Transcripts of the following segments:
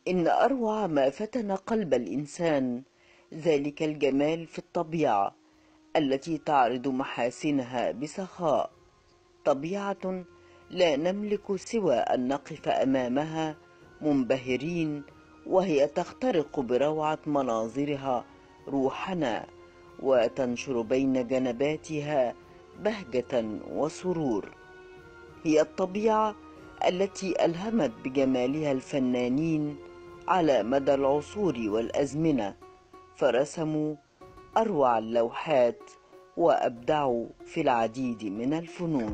إن أروع ما فتن قلب الإنسان ذلك الجمال في الطبيعة التي تعرض محاسنها بسخاء طبيعة لا نملك سوى أن نقف أمامها منبهرين وهي تخترق بروعة مناظرها روحنا وتنشر بين جنباتها بهجة وسرور هي الطبيعة التي ألهمت بجمالها الفنانين على مدى العصور والأزمنة فرسموا أروع اللوحات وأبدعوا في العديد من الفنون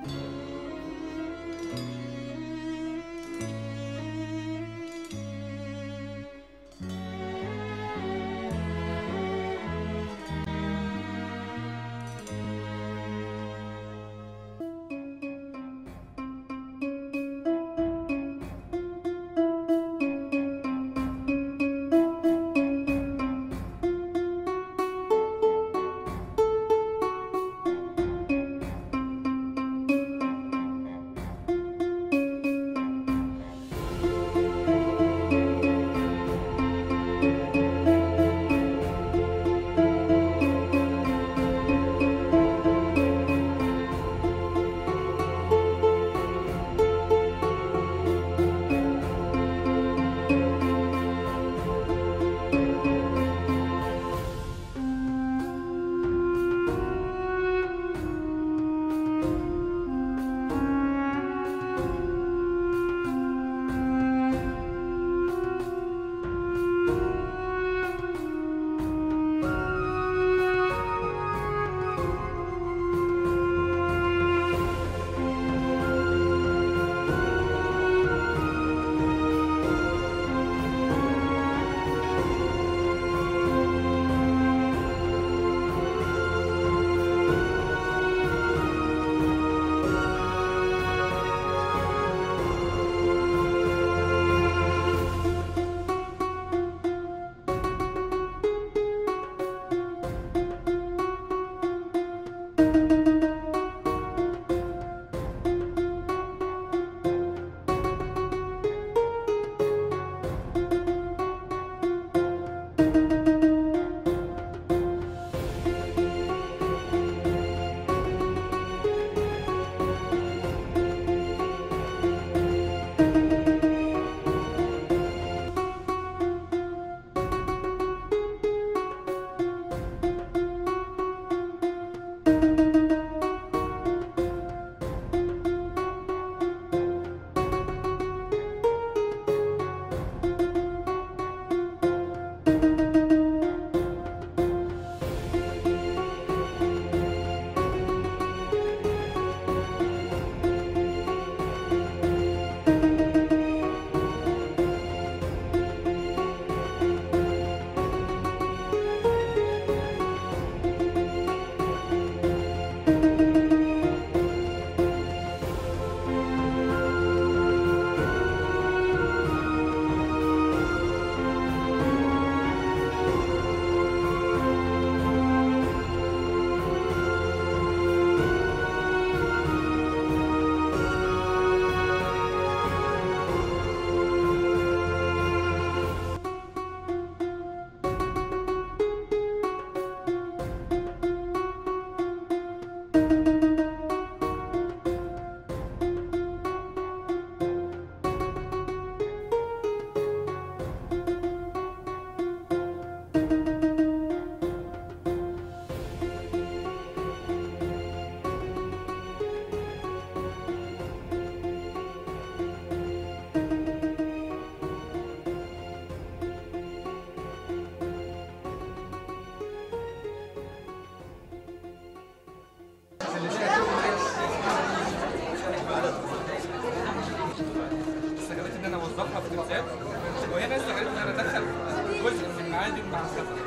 استغلت ان انا اوظفها في تمثال وهنا استغلت ان انا ادخل جزء من المعادن مع الخزف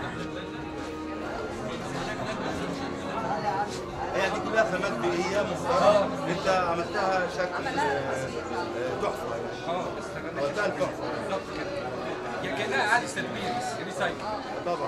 هي دي كلها خامات بيئيه محترمه انت عملتها شكل آه، آه، تحفه اه استغلت عملتها تحفه بالظبط كده هي كانها اعاده تدوير بس ريسايكل طبعا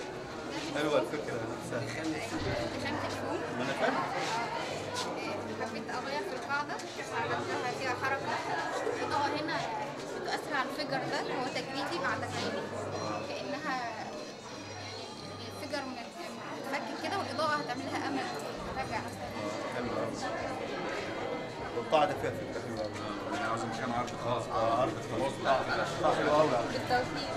حلوه الفكره نفسها ما انا فاهم حبيت اغير في القاعده عملتها فيها حركه الاضاءه هنا بتؤثر على الفجر ده هو تجريدي مع تكعيبي كانها الفجر متفكك كده والاضاءه هتعملها امل ترجع نفسها والقاعده فيها فكره حلوه قوي انا عاوز مكان عرض خاص اه عرض خلاص اه حلو قوي بالتوفيق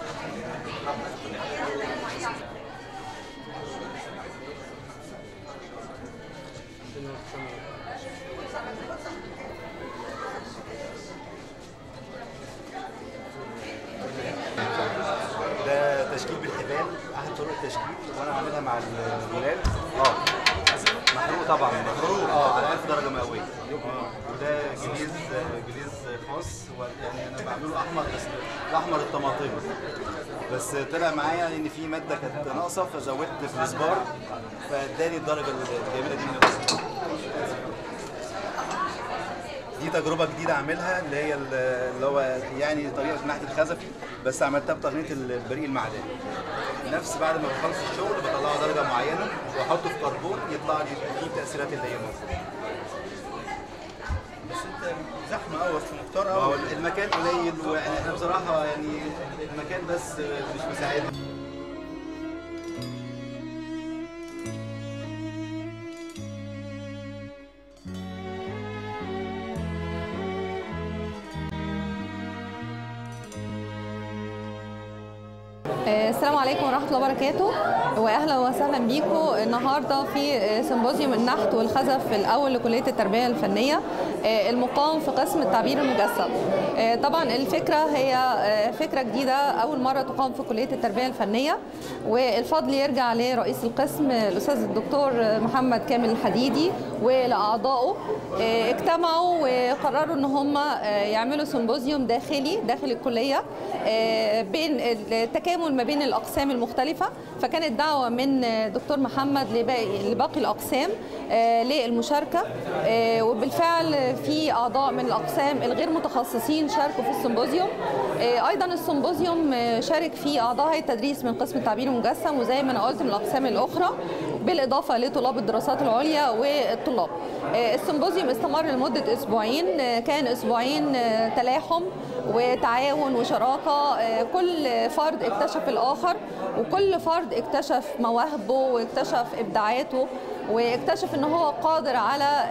ده تشكيل بالحبال احد طرق التشكيل وانا عاملها مع الولاد اه محروق طبعا محروق اه على 1000 درجه مئويه وده جليز جليز خاص يعني انا بعمله احمر بس الاحمر الطماطم بس طلع معايا ان في ماده كانت ناقصه فزودت في السبار فاداني الدرجه الجميله دي من الرسم دي تجربه جديده اعملها اللي هي اللي هو يعني طريقه نحت الخزفي بس عملتها بتقنيه البريق المعدني نفس بعد ما بخلص الشغل بطلعه درجه معينه واحطه في كربون يطلع لي فيه التاثيرات اللي هي موجوده بس انت زحمه قوي اصل مختار قوي المكان قليل واحنا بصراحه يعني المكان بس مش مساعدنا السلام عليكم ورحمة الله وبركاته وأهلا وسهلا بيكم النهاردة في سيمبوزيوم النحت والخزف الأول لكلية التربية الفنية المقام في قسم التعبير المجسم طبعا الفكرة هي فكرة جديدة أول مرة تقام في كلية التربية الفنية والفضل يرجع لرئيس القسم الأستاذ الدكتور محمد كامل الحديدي ولأعضائه اجتمعوا وقرروا ان هم يعملوا سيمبوزيوم داخلي داخل الكليه بين التكامل ما بين الاقسام المختلفه فكانت دعوه من دكتور محمد لباقي لباقي الاقسام للمشاركه وبالفعل في اعضاء من الاقسام الغير متخصصين شاركوا في السيمبوزيوم ايضا السيمبوزيوم شارك فيه اعضاء هيئه التدريس من قسم التعبير المجسم وزي ما انا قلت من الاقسام الاخرى بالاضافه لطلاب الدراسات العليا والطلاب السيمبوزيوم استمر لمده اسبوعين كان اسبوعين تلاحم وتعاون وشراكه كل فرد اكتشف الاخر وكل فرد اكتشف مواهبه واكتشف ابداعاته واكتشف ان هو قادر على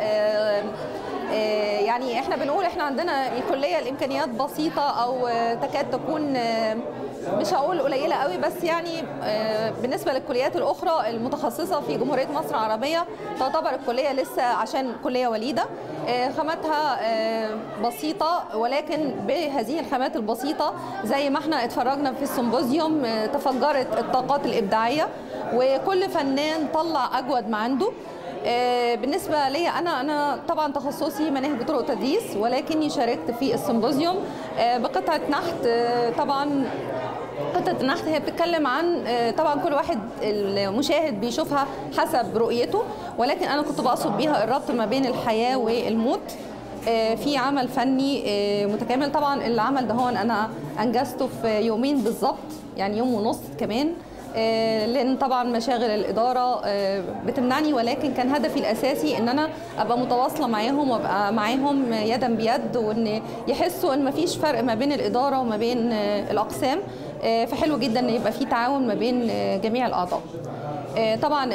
يعني احنا بنقول احنا عندنا الكليه الامكانيات بسيطه او تكاد تكون مش هقول قليله قوي بس يعني بالنسبه للكليات الاخرى المتخصصه في جمهوريه مصر العربيه تعتبر الكليه لسه عشان كليه وليده خاماتها بسيطه ولكن بهذه الخامات البسيطه زي ما احنا اتفرجنا في السيمبوزيوم تفجرت الطاقات الابداعيه وكل فنان طلع اجود ما عنده بالنسبة لي أنا أنا طبعا تخصصي مناهج طرق تدريس ولكني شاركت في السيمبوزيوم بقطعة نحت طبعا قطعة النحت هي بتتكلم عن طبعا كل واحد المشاهد بيشوفها حسب رؤيته ولكن أنا كنت بقصد بيها الربط ما بين الحياة والموت في عمل فني متكامل طبعا العمل ده هون أنا أنجزته في يومين بالظبط يعني يوم ونص كمان لان طبعا مشاغل الاداره بتمنعني ولكن كان هدفي الاساسي ان انا ابقى متواصله معاهم وابقى معاهم يدا بيد وان يحسوا ان مفيش فرق ما بين الاداره وما بين الاقسام فحلو جدا ان يبقى في تعاون ما بين جميع الاعضاء طبعا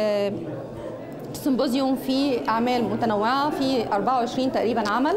السيمبوزيوم فيه اعمال متنوعه في 24 تقريبا عمل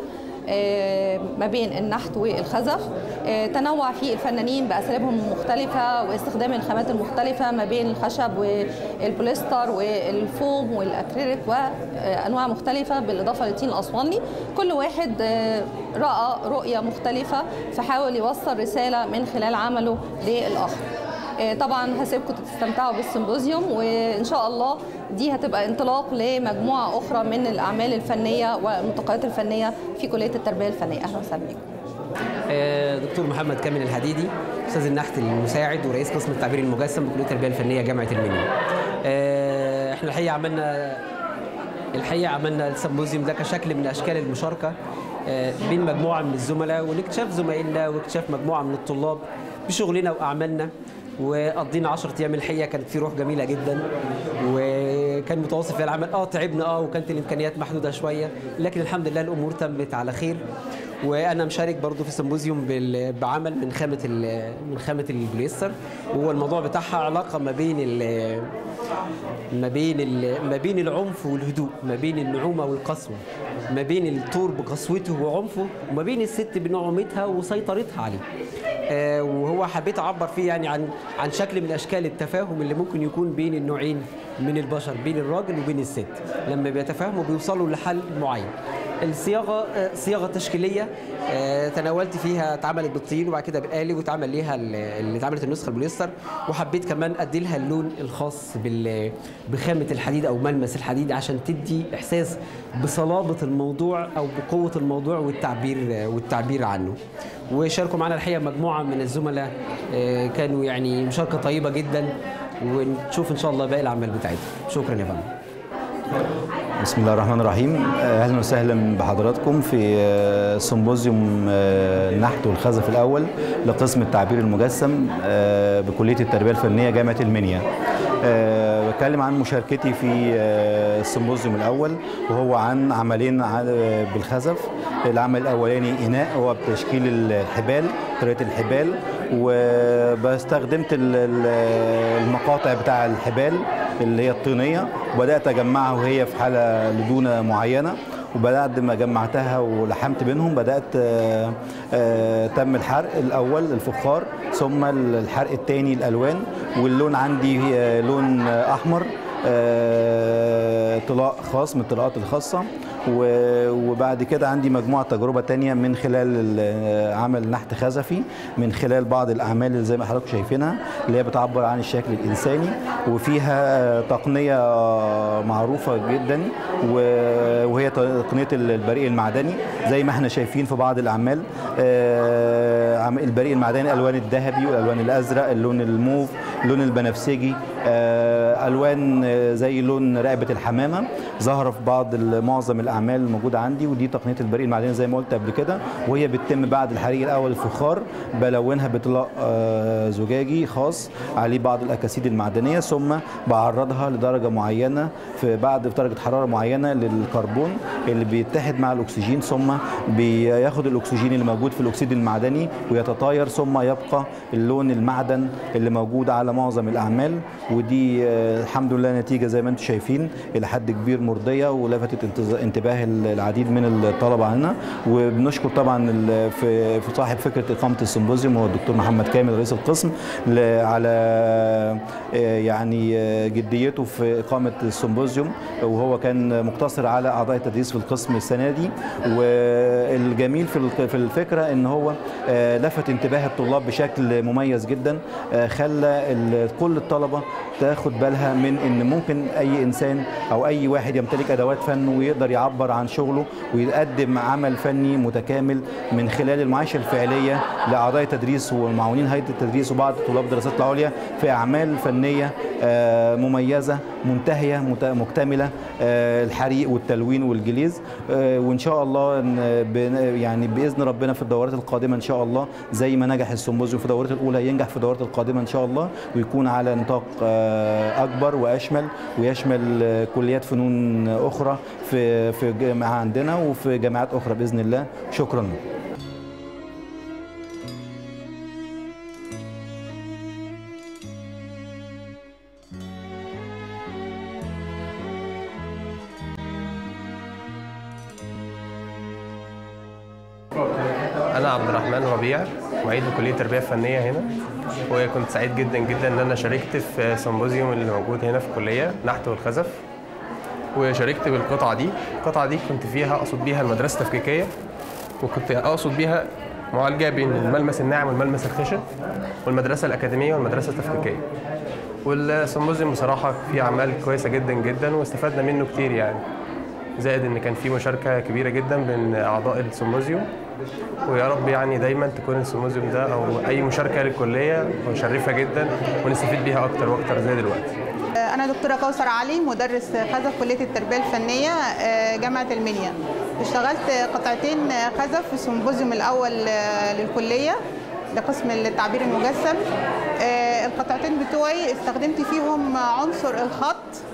ما بين النحت والخزف تنوع في الفنانين باساليبهم المختلفه واستخدام الخامات المختلفه ما بين الخشب والبوليستر والفوم والاكريليك وانواع مختلفه بالاضافه للتين الاسواني كل واحد راى رؤيه مختلفه فحاول يوصل رساله من خلال عمله للاخر طبعا هسيبكم تستمتعوا بالسيمبوزيوم وان شاء الله دي هتبقى انطلاق لمجموعه اخرى من الاعمال الفنيه والملتقيات الفنيه في كليه التربيه الفنيه اهلا وسهلا بكم دكتور محمد كامل الحديدي استاذ النحت المساعد ورئيس قسم التعبير المجسم بكليه التربيه الفنيه جامعه المنيا احنا الحقيقه عملنا الحقيقه عملنا السيمبوزيوم ده كشكل من اشكال المشاركه بين مجموعه من الزملاء والاكتشاف زمايلنا واكتشاف مجموعه من الطلاب بشغلنا واعمالنا وقضينا 10 ايام الحقيقه كانت في روح جميله جدا كان متواصل في العمل اه تعبنا اه وكانت الامكانيات محدوده شويه لكن الحمد لله الامور تمت على خير وانا مشارك برضو في سيمبوزيوم بال- بعمل من خامه ال- من خامه البوليستر وهو الموضوع بتاعها علاقه ما بين ال- ما بين ال- ما بين العنف والهدوء ما بين النعومه والقسوه ما بين الطور بقسوته وعنفه وما بين الست بنعومتها وسيطرتها عليه آه، وهو حبيت اعبر فيه يعني عن عن شكل من اشكال التفاهم اللي ممكن يكون بين النوعين من البشر بين الراجل وبين الست لما بيتفاهموا بيوصلوا لحل معين الصياغه آه، صياغه تشكيليه آه، تناولت فيها اتعملت بالطين وبعد كده بالآلي واتعمل ليها ال- اللي اتعملت النسخه البوليستر وحبيت كمان ادي لها اللون الخاص بال بخامه الحديد او ملمس الحديد عشان تدي احساس بصلابه الموضوع او بقوه الموضوع والتعبير والتعبير عنه وشاركوا معنا الحقيقه مجموعه من الزملاء آه، كانوا يعني مشاركه طيبه جدا ونشوف ان شاء الله باقي الاعمال بتاعتهم شكرا يا فندم بسم الله الرحمن الرحيم آه، اهلا وسهلا بحضراتكم في آه، سيمبوزيوم آه، النحت والخزف الاول لقسم التعبير المجسم آه، بكليه التربيه الفنيه جامعه المنيا آه، بتكلم عن مشاركتي في آه، السيمبوزيوم الاول وهو عن عملين ع- بالخزف العمل الاولاني اناء هو بتشكيل الحبال طريقه الحبال وبستخدمت ال- ال- المقاطع بتاع الحبال اللي هي الطينيه وبدات اجمعها وهي في حاله لدونه معينه وبعد ما جمعتها ولحمت بينهم بدات آه، آه، تم الحرق الاول الفخار ثم الحرق الثاني الالوان واللون عندي آه، لون آه، احمر آه، طلاء خاص من الطلاءات الخاصة و- وبعد كده عندي مجموعة تجربة تانية من خلال ال- عمل نحت خزفي من خلال بعض الأعمال اللي زي ما حضراتكم شايفينها اللي هي بتعبر عن الشكل الإنساني وفيها آه، تقنية معروفة جدا و- وهي تقنية البريق المعدني زي ما احنا شايفين في بعض الأعمال آه، عم- البريق المعدني الألوان الذهبي والألوان الأزرق اللون الموف اللون البنفسجي آه، الوان آه، زي لون رقبه الحمامه ظاهره في بعض ال- معظم الاعمال الموجوده عندي ودي تقنيه البريق المعدني زي ما قلت قبل كده وهي بتتم بعد الحريق الاول الفخار بلونها بطلاء آه، زجاجي خاص عليه بعض الاكاسيد المعدنيه ثم بعرضها لدرجه معينه في بعد في درجه حراره معينه للكربون اللي بيتحد مع الاكسجين ثم بياخد الاكسجين اللي موجود في الاكسيد المعدني ويتطاير ثم يبقى اللون المعدن اللي موجود على معظم الاعمال ودي آه، الحمد لله نتيجه زي ما انتم شايفين الى حد كبير مرضيه ولفتت انتز- انتباه العديد من الطلبه عنها وبنشكر طبعا ال- في في صاحب فكره اقامه السيمبوزيوم هو الدكتور محمد كامل رئيس القسم ل- على آه، يعني آه، جديته في اقامه السيمبوزيوم وهو كان مقتصر على اعضاء التدريس في القسم السنه دي والجميل في الق- في الفكره ان هو آه، لفت انتباه الطلاب بشكل مميز جدا آه، خلى ال- كل الطلبه تاخد بالها من ان ممكن اي انسان او اي واحد يمتلك ادوات فن ويقدر يعبر عن شغله ويقدم عمل فني متكامل من خلال المعايشه الفعليه لاعضاء التدريس ومعاونين هيئه التدريس وبعض طلاب الدراسات العليا في اعمال فنيه آه، مميزه منتهيه مت- مكتمله آه، الحريق والتلوين والجليز آه، وان شاء الله إن بن- يعني باذن ربنا في الدورات القادمه ان شاء الله زي ما نجح السيمبوزيوم في الدورات الاولى ينجح في الدورات القادمه ان شاء الله ويكون على نطاق آه، اكبر واشمل ويشمل آه، كليات فنون اخرى في في جامعه عندنا وفي جامعات اخرى باذن الله شكرا انا عبد الرحمن ربيع معيد في كليه التربيه الفنيه هنا وكنت سعيد جدا جدا ان انا شاركت في سيمبوزيوم اللي موجود هنا في الكليه نحت والخزف وشاركت بالقطعه دي القطعه دي كنت فيها اقصد بيها المدرسه التفكيكيه وكنت اقصد بيها معالجه بين الملمس الناعم والملمس الخشن والمدرسه الاكاديميه والمدرسه التفكيكيه والسيمبوزيوم بصراحه فيه اعمال كويسه جدا جدا واستفدنا منه كتير يعني زائد ان كان في مشاركه كبيره جدا بين اعضاء السيمبوزيوم ويا رب يعني دايما تكون السيمبوزيوم ده او اي مشاركه للكليه مشرفه جدا ونستفيد بيها اكتر واكتر زي دلوقتي أنا دكتورة كوثر علي مدرس خزف كلية التربية الفنية آه، جامعة المنيا اشتغلت قطعتين خزف في السيمبوزيوم الأول آه، للكلية لقسم التعبير المجسم آه، القطعتين بتوعي استخدمت فيهم عنصر الخط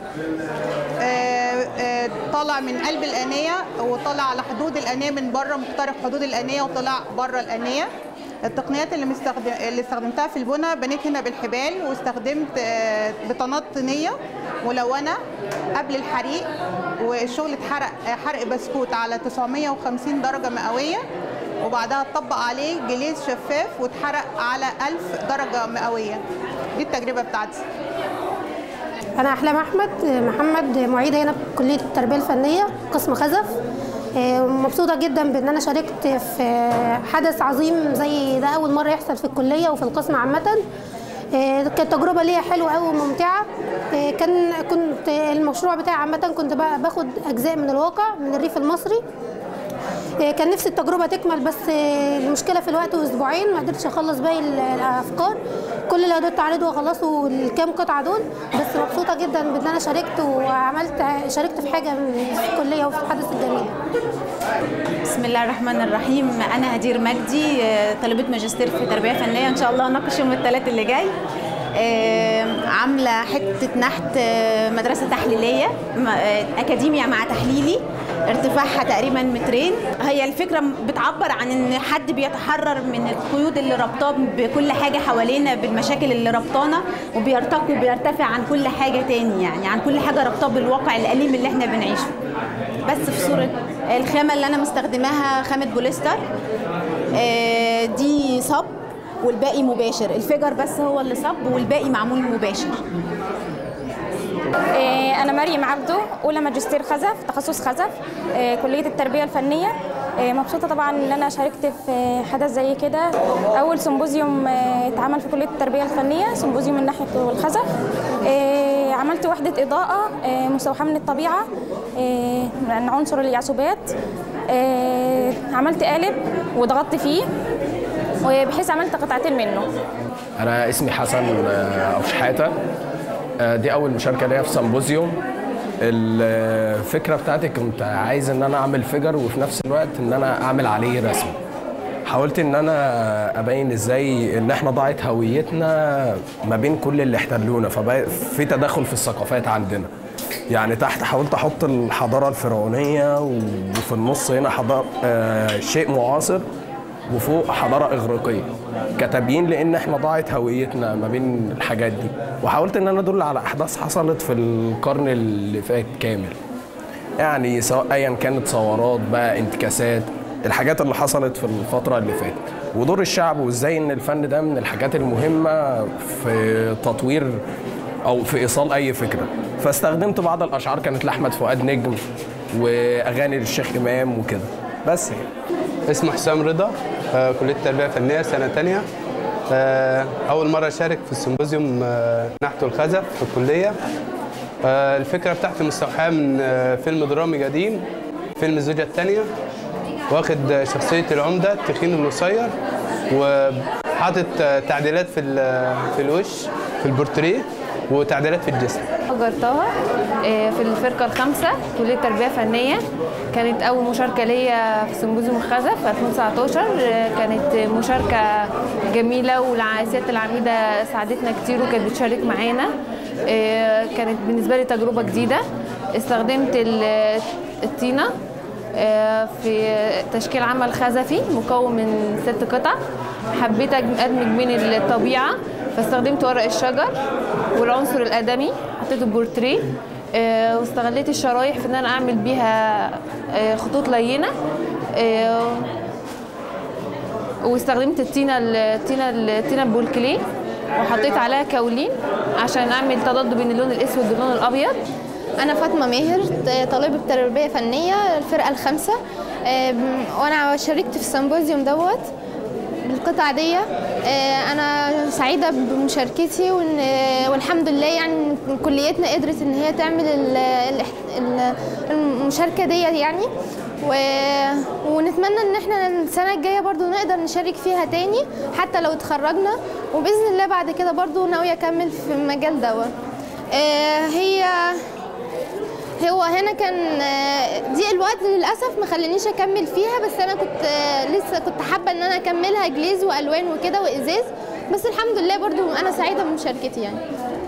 آه، آه، طالع من قلب الآنية وطالع على حدود الآنية من بره مخترق حدود الآنية وطلع بره الآنية التقنيات اللي مستخدم اللي استخدمتها في البنى بنيت هنا بالحبال واستخدمت آه، بطانات طينيه ملونه قبل الحريق والشغل اتحرق آه، حرق بسكوت على 950 درجه مئويه وبعدها اتطبق عليه جليز شفاف واتحرق على 1000 درجه مئويه دي التجربه بتاعتي أنا أحلام أحمد محمد معيدة هنا بكلية التربية الفنية قسم خزف آه، مبسوطة جدا بإن أنا شاركت في آه، حدث عظيم زي ده أول مرة يحصل في الكلية وفي القسم عامة آه، كانت تجربة ليا حلوة أوي وممتعة آه، كان كنت المشروع بتاعي عامة كنت بقى باخد أجزاء من الواقع من الريف المصري آه، كان نفسي التجربة تكمل بس آه، المشكلة في الوقت وأسبوعين ما قدرتش أخلص باقي ال- الأفكار كل اللي قدرت أعرضه أخلصه الكام قطعة دول بس مبسوطة جدا بإن أنا شاركت وعملت شاركت في حاجة من الكلية وفي الحدث الجميل بسم الله الرحمن الرحيم انا هدير مجدي آه، طالبه ماجستير في تربيه فنيه ان شاء الله هناقش يوم الثلاث اللي جاي آه، عامله حته نحت آه، مدرسه تحليليه م- آه، اكاديميا مع تحليلي ارتفاعها تقريبا مترين هي الفكره بتعبر عن ان حد بيتحرر من القيود اللي ربطاه بكل حاجه حوالينا بالمشاكل اللي ربطانا وبيرتقي وبيرتفع عن كل حاجه تاني يعني عن كل حاجه ربطاه بالواقع الاليم اللي احنا بنعيشه بس في صورة الخامة اللي أنا مستخدماها خامة بوليستر آه، دي صب والباقي مباشر الفجر بس هو اللي صب والباقي معمول مباشر آه، أنا مريم عبده أولى ماجستير خزف تخصص خزف آه، كلية التربية الفنية آه، مبسوطة طبعا إن أنا شاركت في حدث زي كده أول سيمبوزيوم آه، اتعمل في كلية التربية الفنية سيمبوزيوم النحت والخزف آه، عملت وحدة إضاءة آه، مستوحاة من الطبيعة آه، من عنصر اليعسوبات آه، عملت قالب وضغطت فيه وبحيث عملت قطعتين منه انا اسمي حسن آه، ابو شحاته آه، دي اول مشاركه ليا في سمبوزيوم الفكره بتاعتي كنت عايز ان انا اعمل فيجر وفي نفس الوقت ان انا اعمل عليه رسم حاولت ان انا ابين ازاي ان احنا ضاعت هويتنا ما بين كل اللي احتلونا فبقى في تداخل في الثقافات عندنا يعني تحت حاولت احط الحضاره الفرعونيه وفي النص هنا حضاره آه شيء معاصر وفوق حضاره اغريقيه كتبيين لان احنا ضاعت هويتنا ما بين الحاجات دي وحاولت ان انا ادل على احداث حصلت في القرن اللي فات كامل يعني سواء ايا كانت ثورات بقى انتكاسات الحاجات اللي حصلت في الفتره اللي فاتت ودور الشعب وازاي ان الفن ده من الحاجات المهمه في تطوير او في ايصال اي فكره فاستخدمت بعض الاشعار كانت لاحمد فؤاد نجم واغاني للشيخ امام وكده بس يعني. اسمه حسام رضا آه، كلية التربية الفنية سنة تانية آه، أول مرة أشارك في السيمبوزيوم آه، نحت الخزف في الكلية آه، الفكرة بتاعتي مستوحاة من آه، فيلم درامي قديم فيلم الزوجة الثانية واخد آه، شخصية العمدة التخين القصير وحاطط آه، تعديلات في ال- في الوش في البورتريه وتعديلات في الجسم هاجر طه آه، في الفرقة الخامسة كلية تربية فنية كانت أول مشاركة ليا في سيمبوزيوم الخزف في 2019 آه، كانت مشاركة جميلة والسيادة العميدة ساعدتنا كتير وكانت بتشارك معانا آه، كانت بالنسبة لي تجربة جديدة استخدمت ال- الطينة آه، في تشكيل عمل خزفي مكون من ست قطع حبيت أج- ادمج بين الطبيعه فاستخدمت ورق الشجر والعنصر الادمي حطيته بورتريه آه، واستغليت الشرايح في ان انا اعمل بيها آه، خطوط لينه آه، واستخدمت الطينه الطينه الطينه البولكليه وحطيت عليها كاولين عشان اعمل تضاد بين اللون الاسود واللون الابيض أنا فاطمة ماهر طالبة تربية فنية الفرقة الخامسة آم، وأنا شاركت في السيمبوزيوم دوت بالقطعة دي آه، أنا سعيدة بمشاركتي وإن- والحمد لله يعني إن كليتنا قدرت إن هي تعمل ال- ال- ال- المشاركة دي يعني و... ونتمنى ان احنا السنه الجايه برضو نقدر نشارك فيها تاني حتى لو اتخرجنا وباذن الله بعد كده برضو ناويه اكمل في المجال دوت آه، هي هو هنا كان آه، ضيق الوقت للاسف ما خلانيش اكمل فيها بس انا كنت آه، لسه كنت حابه ان انا اكملها جليز والوان وكده وازاز بس الحمد لله برضو انا سعيده بمشاركتي يعني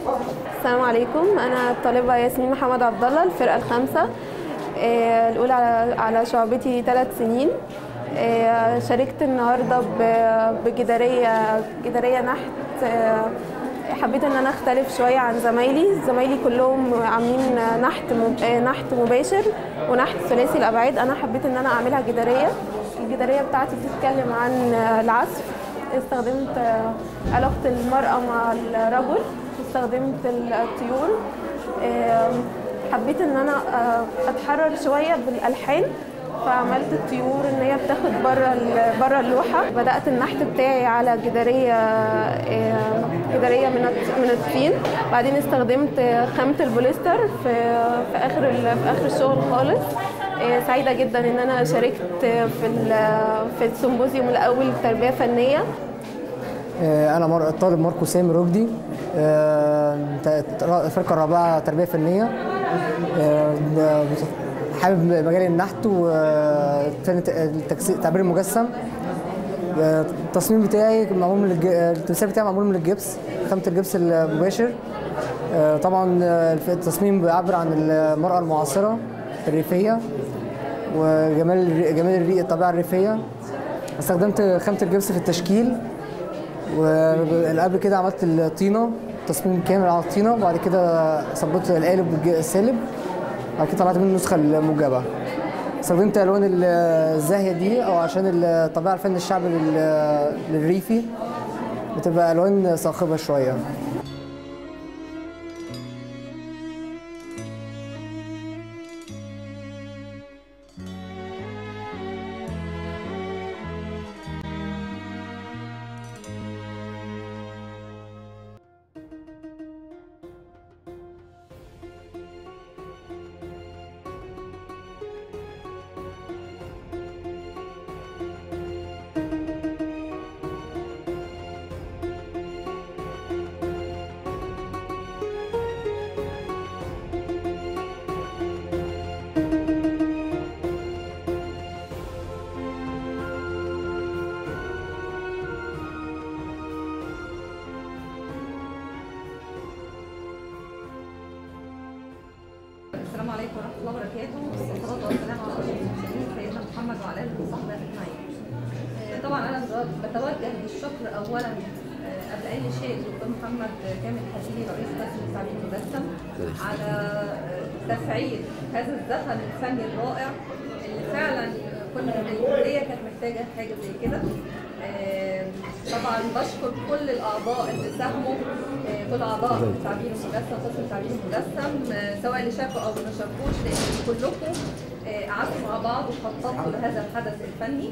السلام عليكم انا الطالبه ياسمين محمد عبد الله الفرقه الخامسه آه، الاولى على على شعبتي ثلاث سنين آه، شاركت النهارده ب- بجداريه جداريه نحت آه، حبيت ان انا اختلف شويه عن زمايلي زمايلي كلهم عاملين نحت مب- آه، نحت مباشر ونحت ثلاثي الابعاد انا حبيت ان انا اعملها جداريه الجداريه بتاعتي بتتكلم عن آه، العزف استخدمت آه، علاقه المراه مع الرجل استخدمت الطيور آم، حبيت ان انا آه، اتحرر شويه بالالحان فعملت الطيور ان هي بتاخد بره بره اللوحه بدات النحت بتاعي على جداريه آه، جداريه من الط- من الطين بعدين استخدمت آه، خامه البوليستر في في اخر ال- في اخر الشغل خالص آه، سعيده جدا ان انا شاركت في ال- في السيمبوزيوم الاول للتربيه فنيه آه، أنا مر- الطالب ماركو سامي رجدي آه، ت- الفرقة الرابعة تربية فنية آه، ب- حابب مجال النحت وفن التعبير المجسم آه، التصميم بتاعي معمول من الج- التمثال بتاعي معمول من الجبس خامة الجبس المباشر آه، طبعا آه، الف- التصميم بيعبر عن المرأة المعاصرة الريفية وجمال الري- جمال الري- الطبيعة الريفية استخدمت خامة الجبس في التشكيل وقبل كده عملت الطينه تصميم كامل على الطينه وبعد كده صبت القالب والسالب بعد كده طلعت منه النسخه الموجبه استخدمت الوان ال- الزاهيه دي او عشان الطبيعه الفن الشعبي لل- للريفي بتبقى الوان صاخبه شويه السلام عليكم ورحمه الله وبركاته والصلاه والسلام على اشرف المرسلين سيدنا محمد وعلى اله وصحبه اجمعين. آه، طبعا انا بتوجه بالشكر اولا آه، قبل اي شيء دكتور محمد كامل حسيني رئيس قسم التعليم المجسم على آه، تفعيل هذا الزخم الفني الرائع اللي فعلا كل الكليه كانت محتاجه حاجه زي كده. آه، طبعا بشكر كل الاعضاء اللي ساهموا آه، كل اعضاء التعبير المجسم قسم التعبير المجسم آه، سواء اللي شاركوا او ما شاركوش لان كلكم آه، قعدتوا مع بعض وخططوا لهذا الحدث الفني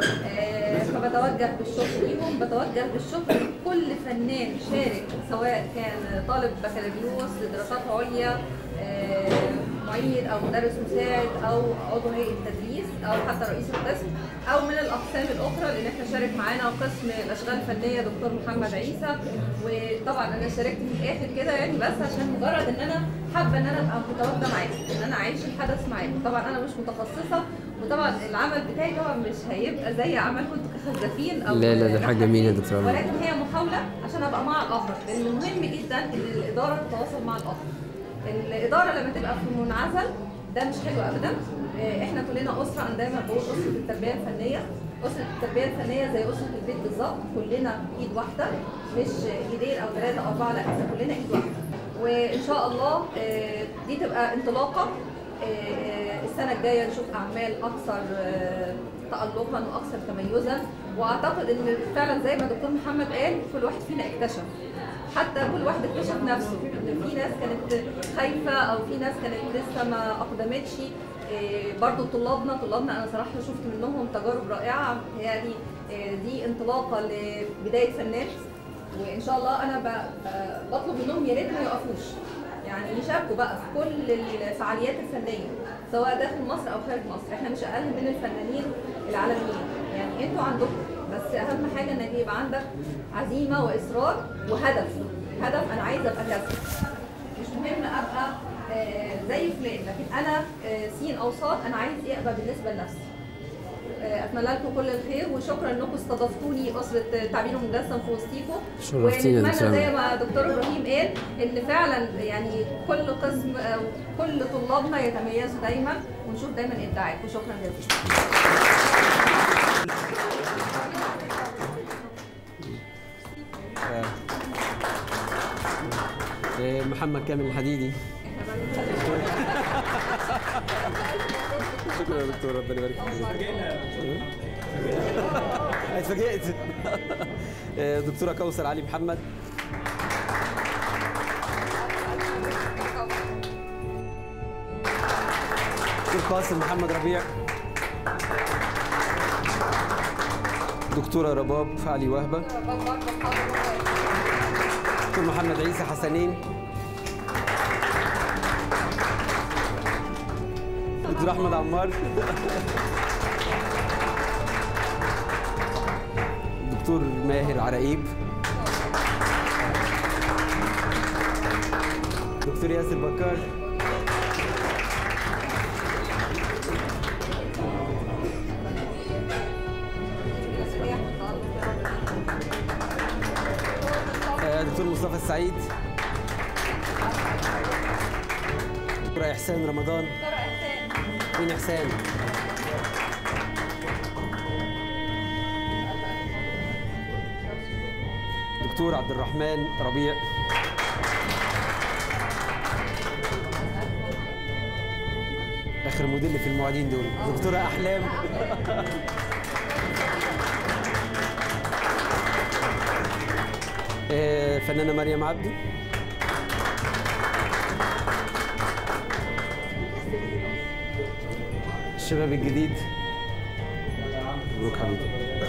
آه، فبتوجه بالشكر ليهم بتوجه بالشكر لكل فنان شارك سواء كان طالب بكالوريوس دراسات عليا آه، معيد او مدرس مساعد او عضو هيئه تدريس او حتى رئيس القسم او من الاقسام الاخرى لان احنا شارك معانا قسم الاشغال الفنيه دكتور محمد عيسى وطبعا انا شاركت في الاخر كده يعني بس عشان مجرد ان انا حابه ان انا ابقى متواجده معاكم ان انا اعيش الحدث معاكم طبعا انا مش متخصصه وطبعا العمل بتاعي طبعا مش هيبقى زي عملكم انتوا كخزافين او لا لا ده حاجه جميله يا دكتور ولكن هي محاوله عشان ابقى مع الاخر لان مهم جدا ان الاداره تتواصل مع الاخر الاداره لما تبقى في منعزل ده مش حلو ابدا آه، احنا كلنا اسره انا دايما بقول اسره التربيه الفنيه اسره التربيه الفنيه زي اسره البيت بالظبط كلنا ايد واحده مش ايدين او ثلاثه او اربعه لا احنا كلنا ايد واحده وان شاء الله آه، دي تبقى انطلاقه آه، السنه الجايه نشوف اعمال اكثر آه، تالقا واكثر تميزا واعتقد ان فعلا زي ما دكتور محمد قال كل واحد فينا اكتشف حتى كل واحد اكتشف نفسه ان في ناس كانت خايفه او في ناس كانت لسه ما اقدمتش إيه، برضو طلابنا طلابنا انا صراحه شفت منهم تجارب رائعه هي دي إيه، دي انطلاقه لبدايه فنان وان شاء الله انا ب- ب- بطلب منهم يا ريت ما يقفوش يعني يشاركوا بقى في كل الفعاليات الفنيه سواء داخل مصر او خارج مصر احنا مش اقل من الفنانين العالميين يعني انتوا عندكم بس اهم حاجه انك يبقى عندك عزيمه واصرار وهدف هدف انا عايزه ابقى كذا مش مهم ابقى آه، زي فلان لكن انا آه، سين او صاد انا عايز ايه ابقى بالنسبه لنفسي اتمنى لكم كل الخير وشكرا انكم استضفتوني اسره التعبير المجسم في وسطيكم شرفتينا يا ونتمنى دكتورة. زي ما دكتور ابراهيم قال ان فعلا يعني كل قسم او كل طلابنا يتميزوا دايما ونشوف دايما ابداعات وشكرا جزيلا آه، محمد كامل الحديدي شكرا يا دكتور ربنا يبارك فيك اتفاجئت آه، دكتوره كوثر علي محمد دكتور قاسم محمد ربيع دكتوره رباب علي وهبه دكتور محمد عيسى حسنين دكتور احمد عمار دكتور ماهر عراقيب دكتور ياسر بكار آه، دكتور مصطفى السعيد دكتور احسان رمضان مين احسان دكتور عبد الرحمن ربيع اخر موديل في المعيدين دول دكتوره احلام آه، فنانه مريم عبده الشباب الجديد مبروك حبيبي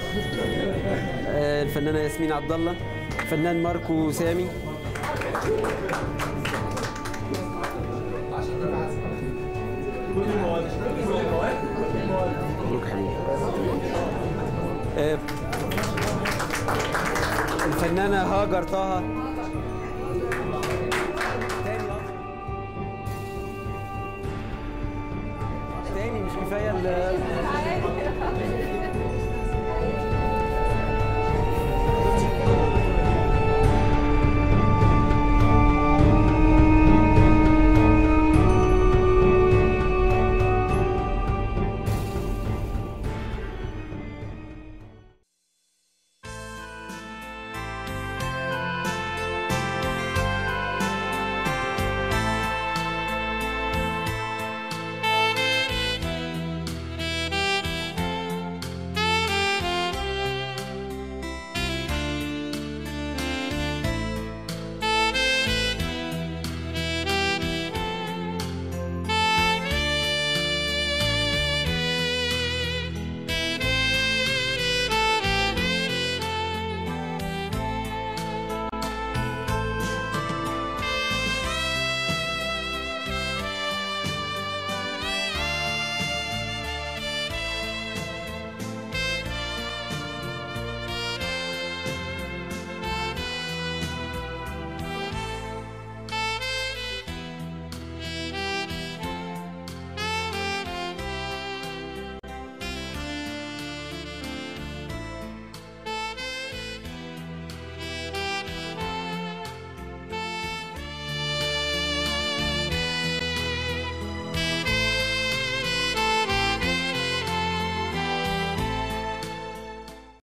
آه، الفنانه ياسمين عبد الله الفنان ماركو سامي مبروك حبيبي آه، الفنانه هاجر طه تاني مش كفايه ال-